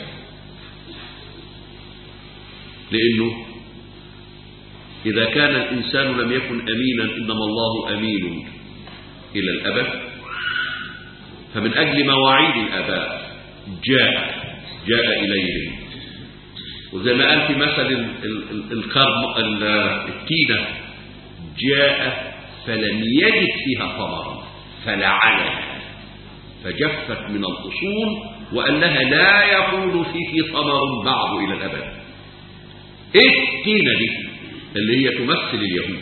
لأنه إذا كان الإنسان لم يكن أمينا إنما الله أمين إلى الأبد فمن أجل مواعيد الآباء جاء جاء إليهم وزي ما قال في مثل الكرم التينة جاء فلم يجد فيها ثمرا فلعنها فجفت من الأصول وقال لها لا يكون فيه ثمر بعد إلى الأبد إيه التينة دي اللي هي تمثل اليهود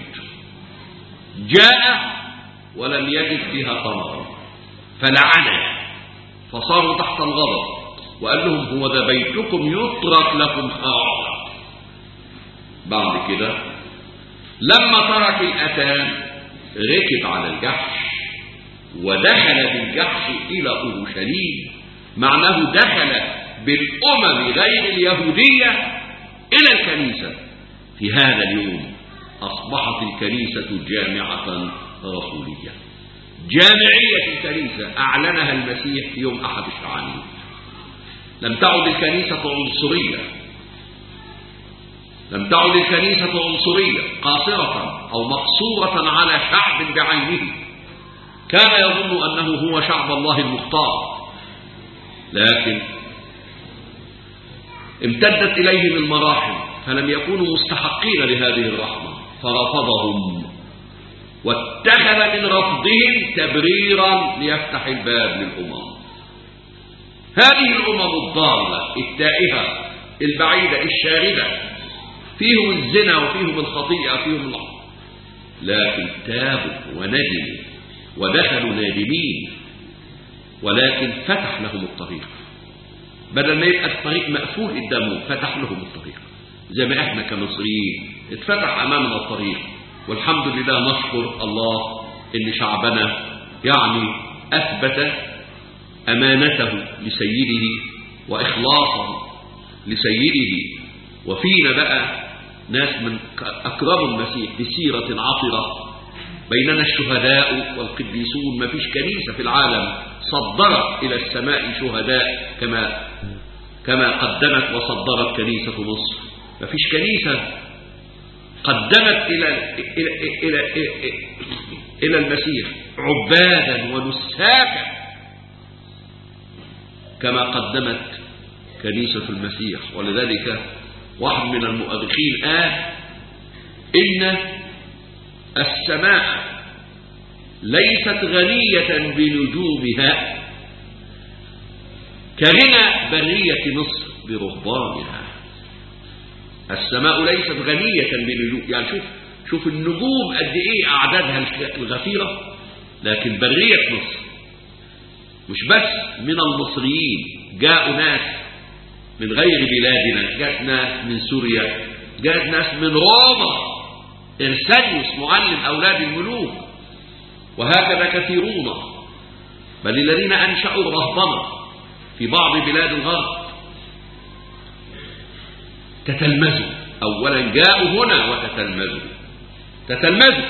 جاء ولم يجد فيها ثمرا فلعنها فصاروا تحت الغضب وقال لهم هو ده بيتكم يترك لكم خرابا بعد كده لما ترك الأتان ركب على الجحش ودخل بالجحش إلى أورشليم معناه دخل بالأمم غير اليهودية إلى الكنيسة في هذا اليوم أصبحت الكنيسة جامعة رسولية جامعية الكنيسة أعلنها المسيح في يوم أحد الشعانين لم تعد الكنيسة عنصرية لم تعد الكنيسة عنصرية قاصرة أو مقصورة على شعب بعينه كان يظن أنه هو شعب الله المختار لكن امتدت إليهم المراحل فلم يكونوا مستحقين لهذه الرحمة فرفضهم واتخذ من رفضهم تبريرا ليفتح الباب للأمم هذه الأمم الضالة التائهة البعيدة الشاردة فيهم الزنا وفيهم الخطيئة فيهم العقل لكن تابوا وندموا ودخلوا نادمين ولكن فتح لهم الطريق بدل ما يبقى الطريق مقفول قدامهم فتح لهم الطريق زي ما احنا كمصريين اتفتح امامنا الطريق والحمد لله نشكر الله ان شعبنا يعني اثبت امانته لسيده واخلاصه لسيده وفينا بقى ناس من اكرم المسيح بسيره عطره بيننا الشهداء والقديسون ما فيش كنيسه في العالم صدرت الى السماء شهداء كما كما قدمت وصدرت كنيسه مصر ما فيش كنيسه قدمت إلى إلى إلى إلى, إلى المسيح عبادا ونساكا كما قدمت كنيسة المسيح ولذلك واحد من المؤرخين قال إن السماء ليست غنية بنجومها كغنى برية مصر برهبانها السماء ليست غنية بنجوم يعني شوف شوف النجوم قد ايه اعدادها الغفيرة لكن برية مصر مش بس من المصريين جاءوا ناس من غير بلادنا جاءت ناس من سوريا جاءت ناس من روما ارسانيوس معلم اولاد الملوك وهكذا كثيرون بل الذين انشأوا الرهبنة في بعض بلاد الغرب تتلمذوا اولا جاءوا هنا وتتلمذوا تتلمذوا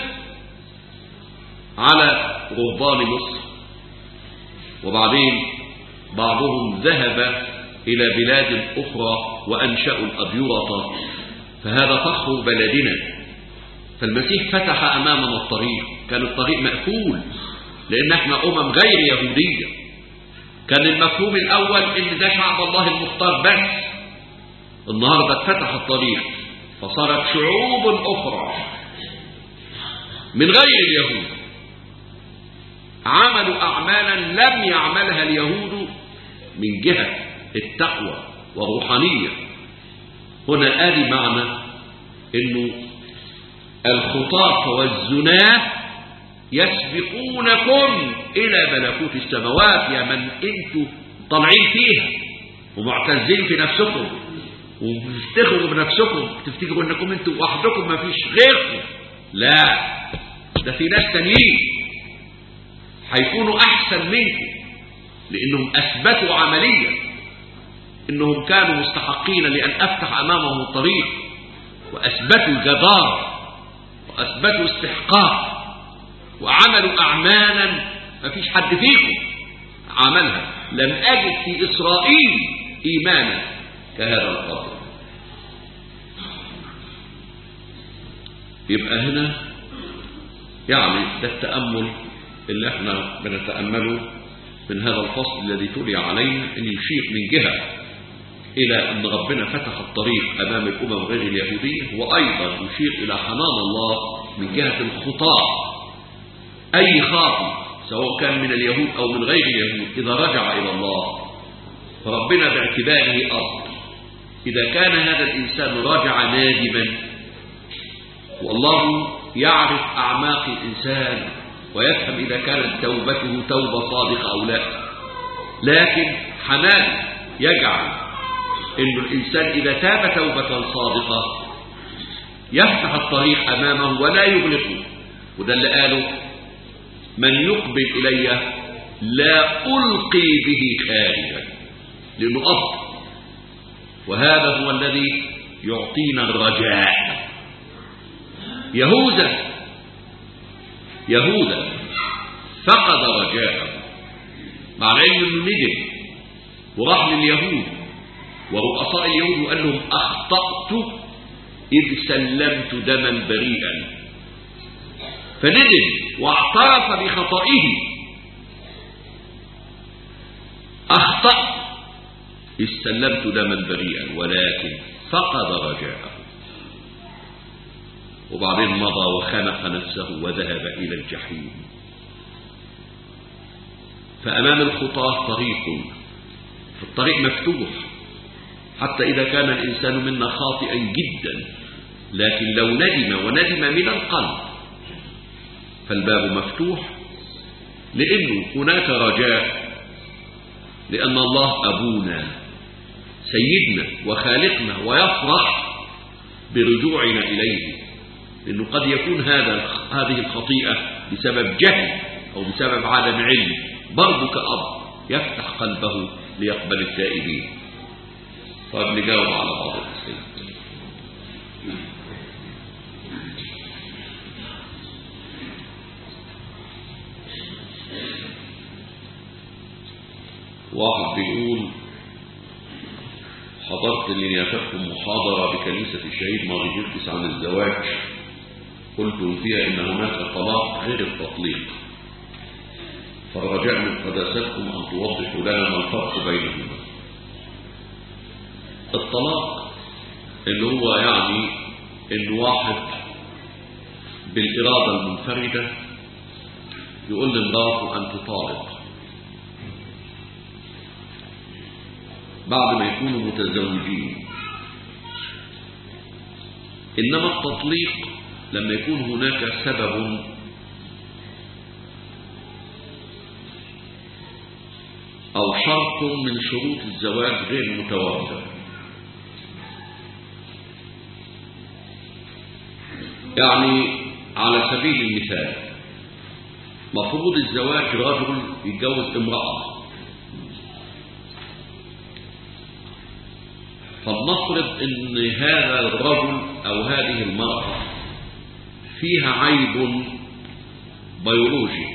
على رهبان مصر وبعدين بعضهم ذهب إلى بلاد أخرى وأنشأوا الأبيرة فهذا فخر بلدنا فالمسيح فتح أمامنا الطريق كان الطريق مقفول لأن احنا أمم غير يهودية كان المفهوم الأول إن ده شعب الله المختار بس النهاردة اتفتح الطريق فصارت شعوب أخرى من غير اليهود عملوا أعمالا لم يعملها اليهود من جهة التقوى والروحانية هنا آدي معنى أنه الخطاة والزناه يسبقونكم إلى ملكوت السماوات يا من أنتم طالعين فيها ومعتزين في نفسكم وبتفتخروا بنفسكم تفتكروا انكم انتم وحدكم ما فيش غيركم لا ده في ناس تانيين هيكونوا احسن منكم لانهم اثبتوا عمليا انهم كانوا مستحقين لان افتح امامهم الطريق واثبتوا الجدارة واثبتوا استحقاق وعملوا اعمالا ما فيش حد فيكم عملها لم اجد في اسرائيل ايمانا كهذا القدر يبقى هنا يعني ده التأمل اللي احنا بنتأمله من هذا الفصل الذي تلي علينا ان يشير من جهة الى ان ربنا فتح الطريق امام الامم غير اليهودية وايضا يشير الى حنان الله من جهة الخطاة اي خاطئ سواء كان من اليهود او من غير اليهود اذا رجع الى الله فربنا باعتباره ارض إذا كان هذا الإنسان رجع نادما والله يعرف أعماق الإنسان ويفهم إذا كانت توبته توبة صادقة أو لا لكن حنان يجعل أن الإنسان إذا تاب توبة صادقة يفتح الطريق أمامه ولا يغلقه وده اللي قاله من يقبل إلي لا ألقي به خارجا لأنه أصل وهذا هو الذي يعطينا الرجاء يهوذا يهوذا فقد رجاءه مع العلم انه ندم وراح لليهود ورؤساء اليهود وقال لهم اخطات اذ سلمت دما بريئا فندم واعترف بخطئه اخطات استلمت دما بريئا ولكن فقد رجاءه وبعدين مضى وخنق نفسه وذهب إلى الجحيم فأمام الخطاة طريق الطريق مفتوح حتى إذا كان الإنسان منا خاطئا جدا لكن لو ندم وندم من القلب فالباب مفتوح لأنه هناك رجاء لأن الله أبونا سيدنا وخالقنا ويفرح برجوعنا إليه لأنه قد يكون هذا هذه الخطيئة بسبب جهل أو بسبب عدم علم برضه كأب يفتح قلبه ليقبل التائبين طيب نجاوب على بعض الأسئلة واحد بيقول حضرت لنيافتكم محاضرة بكنيسة الشهيد ماري جيركس عن الزواج قلت فيها إن هناك طلاق غير التطليق فالرجاء من قداستكم أن توضحوا لنا ما الفرق بينهما الطلاق اللي هو يعني إن واحد بالإرادة المنفردة يقول لمراته أن تطالق بعد ما يكونوا متزوجين إنما التطليق لما يكون هناك سبب أو شرط من شروط الزواج غير متوفر يعني على سبيل المثال مفروض الزواج رجل يتجوز امرأة فلنفرض ان هذا الرجل او هذه المرأة فيها عيب بيولوجي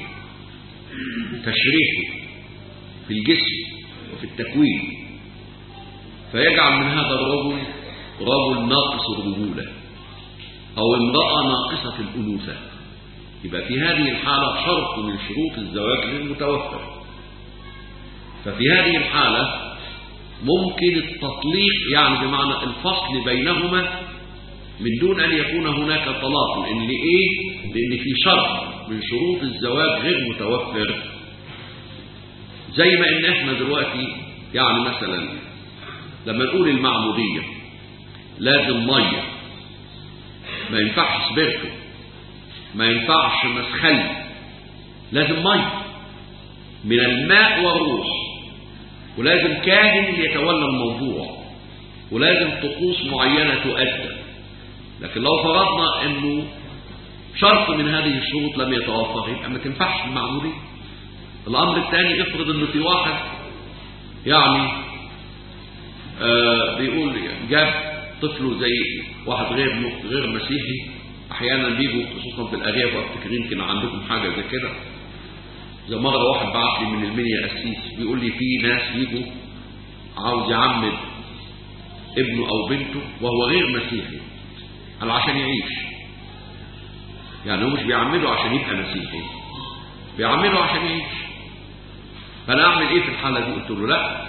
تشريحي في الجسم وفي التكوين فيجعل من هذا الرجل رجل ناقص الرجولة أو امرأة ناقصة الأنوثة يبقى في هذه الحالة شرط من شروط الزواج للمتوفر ففي هذه الحالة ممكن التطليق يعني بمعنى الفصل بينهما من دون أن يكون هناك طلاق لأن إيه؟ لأن في شرط من شروط الزواج غير متوفر زي ما إن إحنا دلوقتي يعني مثلا لما نقول المعمودية لازم مية ما ينفعش سبيرتو ما ينفعش مسخل لازم مية من الماء والروح ولازم كاهن يتولى الموضوع ولازم طقوس معينة تؤدى لكن لو فرضنا انه شرط من هذه الشروط لم يتوفر يبقى ما تنفعش المعمودية الامر الثاني افرض انه في واحد يعني آه بيقول جاب طفله زي واحد غير غير مسيحي احيانا بيجوا خصوصا في الارياف وافتكر يمكن عندكم حاجه زي كده زي مره واحد بعت لي من المنيا قسيس بيقول لي في ناس يجوا عاوز يعمد ابنه او بنته وهو غير مسيحي قال عشان يعيش يعني هو مش بيعمده عشان يبقى مسيحي بيعمله عشان يعيش فانا اعمل ايه في الحاله دي قلت له لا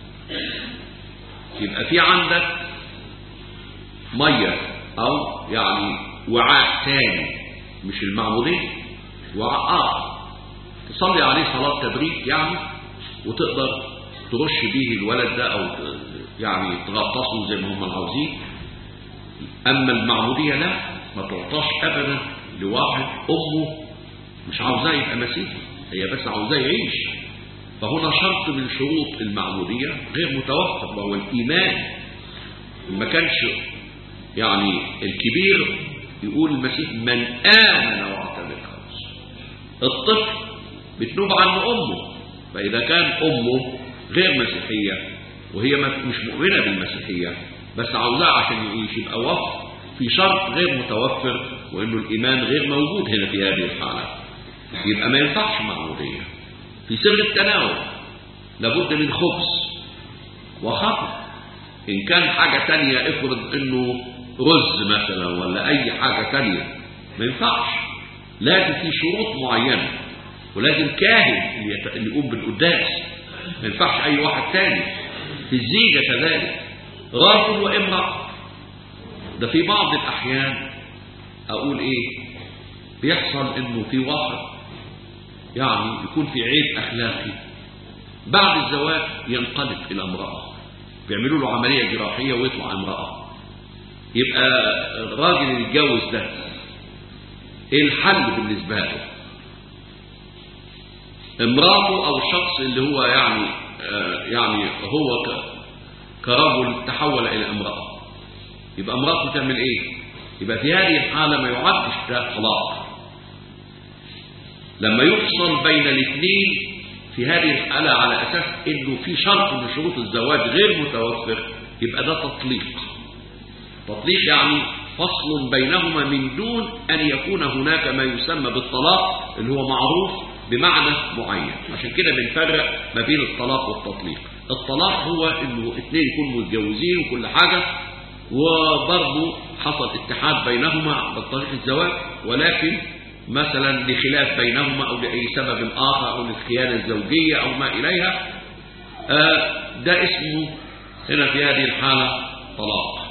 يبقى في عندك ميه او يعني وعاء تاني مش المعموديه وعاء اخر تصلي عليه صلاه تبريك يعني وتقدر ترش بيه الولد ده او يعني تغطسه زي ما هم عاوزين اما المعموديه لا ما تعطاش ابدا لواحد امه مش عاوزاه يبقى مسيحي هي بس عاوزاه يعيش فهنا شرط من شروط المعموديه غير متوفر وهو الايمان ما كانش يعني الكبير يقول المسيح من امن واعتمد خلاص الطفل بتنوب عنه امه فاذا كان امه غير مسيحيه وهي مش مؤمنه بالمسيحيه بس عاوزاه عشان يعيش يبقى وقف في شرط غير متوفر وانه الايمان غير موجود هنا في هذه الحاله يبقى ما ينفعش معموديه في سر التناول لابد من خبز وخمر ان كان حاجه تانية افرض انه رز مثلا ولا اي حاجه تانية ما ينفعش لازم في شروط معينه ولازم كاهن اللي يقوم بالقداس ما ينفعش اي واحد تاني في الزيجه كذلك رجل وامرأة ده في بعض الأحيان أقول إيه بيحصل إنه في واحد يعني يكون في عيب أخلاقي بعد الزواج ينقلب إلى امرأة بيعملوا له عملية جراحية ويطلع امرأة يبقى الراجل اللي يتجوز ده ايه الحل بالنسبة له امراته او الشخص اللي هو يعني آه يعني هو كرجل تحول الى امرأة يبقى امرأته تعمل ايه يبقى في هذه الحالة ما يعدش ده طلاق لما يفصل بين الاثنين في هذه الحالة على اساس انه في شرط من شروط الزواج غير متوفر يبقى ده تطليق تطليق يعني فصل بينهما من دون ان يكون هناك ما يسمى بالطلاق اللي هو معروف بمعنى معين عشان كده بنفرق ما بين الطلاق والتطليق الطلاق هو انه اثنين يكونوا متجوزين وكل حاجة وبرضه حصل اتحاد بينهما بطريقة الزواج ولكن مثلا لخلاف بينهما او لاي سبب اخر او للخيانة الزوجية او ما اليها آه ده اسمه هنا في هذه الحالة طلاق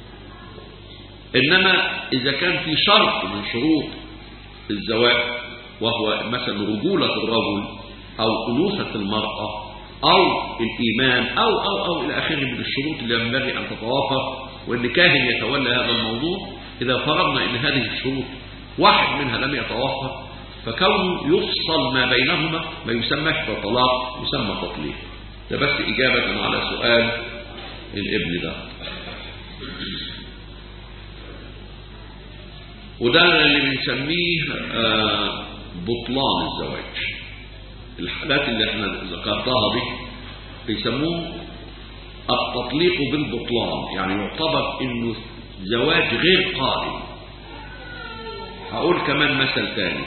انما اذا كان في شرط من شروط الزواج وهو مثلا رجولة الرجل او انوثة المرأة او الايمان او او او الى اخره من الشروط اللي ينبغي ان تتوافر وان كاهن يتولى هذا الموضوع اذا فرضنا ان هذه الشروط واحد منها لم يتوفر فكونه يفصل ما بينهما ما يسمى طلاق يسمى تطليق ده بس إجابة على سؤال الابن ده وده اللي بنسميه آه بطلان الزواج الحالات اللي احنا ذكرتها دي بيسموه التطليق بالبطلان يعني يعتبر انه زواج غير قائم هقول كمان مثل تاني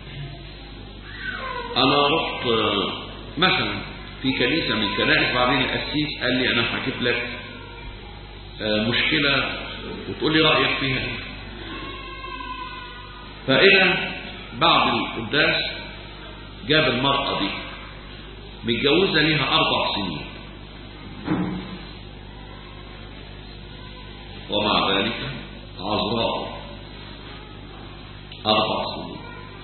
انا رحت مثلا في كنيسة من الكنائس بعدين القسيس قال لي انا هجيب لك مشكلة وتقول لي رأيك فيها فإذا بعد القداس جاب المرأة دي متجوزة ليها أربع سنين ومع ذلك عذراء أربع سنين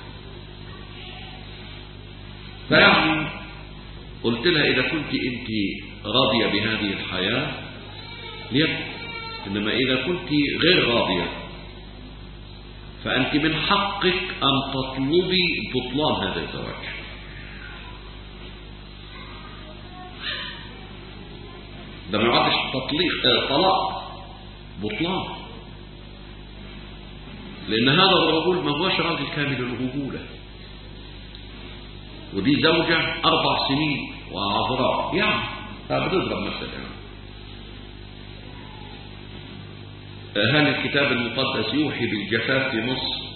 فيعني قلت لها إذا كنت أنت راضية بهذه الحياة ليكن إنما إذا كنت غير راضية فأنت من حقك أن تطلبي بطلان هذا الزواج ده ما يعدش تطليق آه طلاق بطلان لأن هذا الرجل ما هوش راجل كامل الرجولة ودي زوجة أربع سنين وعذراء يعني بتضرب مثلا يعني. هل الكتاب المقدس يوحي بالجفاف في مصر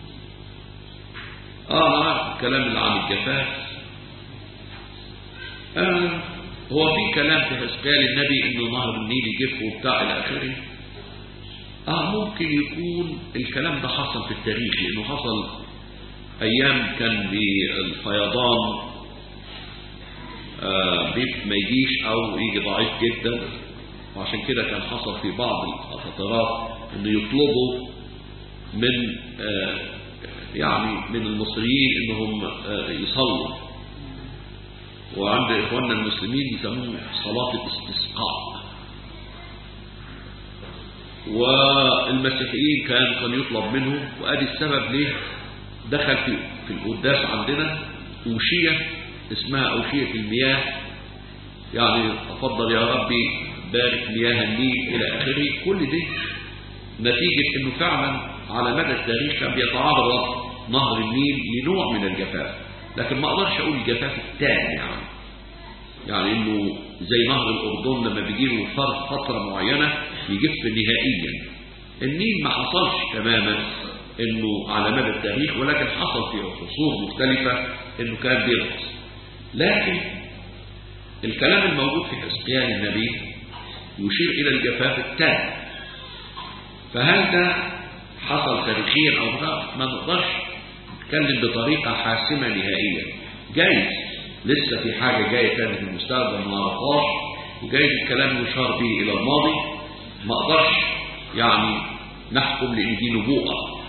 اه انا عارف الكلام اللي عن الجفاف آه هو في كلام في حسقيال النبي انه نهر النيل يجف وبتاع الى اخره اه ممكن يكون الكلام ده حصل في التاريخ لانه حصل ايام كان بالفيضان آه ما يجيش او يجي ضعيف جدا وعشان كده كان حصل في بعض الفترات انه يطلبوا من آه يعني من المصريين انهم آه يصلوا وعند اخواننا المسلمين يسموه صلاة الاستسقاء والمسيحيين كان كان يطلب منهم وادي السبب ليه دخل في في القداس عندنا أوشية اسمها أوشية المياه يعني أفضل يا ربي بارك مياه النيل إلى آخره كل دي نتيجة أنه فعلا على مدى التاريخ كان بيتعرض نهر النيل لنوع من الجفاف لكن ما أقدرش أقول الجفاف التام يعني يعني أنه زي نهر الأردن لما بيجي له فترة معينة يجف نهائيا النيل ما حصلش تماما انه على مدى التاريخ ولكن حصل في عصور مختلفة انه كان بيرقص لكن الكلام الموجود في حسقيان النبي يشير الى الجفاف التام فهل ده حصل تاريخيا او لا ما نقدرش نتكلم بطريقة حاسمة نهائيا جايز لسه في حاجة جاية تاني في المستقبل ما نعرفهاش وجايز الكلام يشار به الى الماضي ما اقدرش يعني نحكم لان دي نبوءه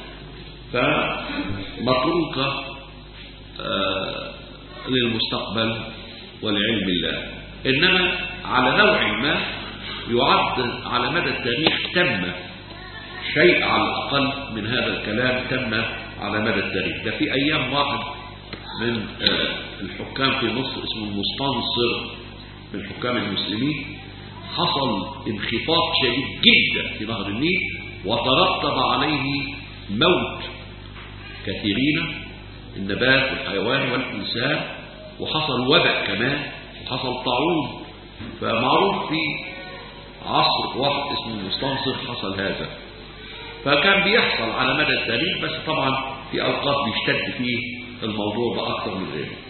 فمتروكة آه للمستقبل ولعلم الله إنما على نوع ما يعد على مدى التاريخ تم شيء على الأقل من هذا الكلام تم على مدى التاريخ ده في أيام واحد من آه الحكام في مصر اسمه المستنصر من حكام المسلمين حصل انخفاض شديد جدا في نهر النيل وترتب عليه موت كثيرين النبات والحيوان والإنسان وحصل وباء كمان وحصل طاعون فمعروف في عصر واحد اسمه المستنصر حصل هذا فكان بيحصل على مدى التاريخ بس طبعا في أوقات بيشتد فيه الموضوع ده أكثر من غيره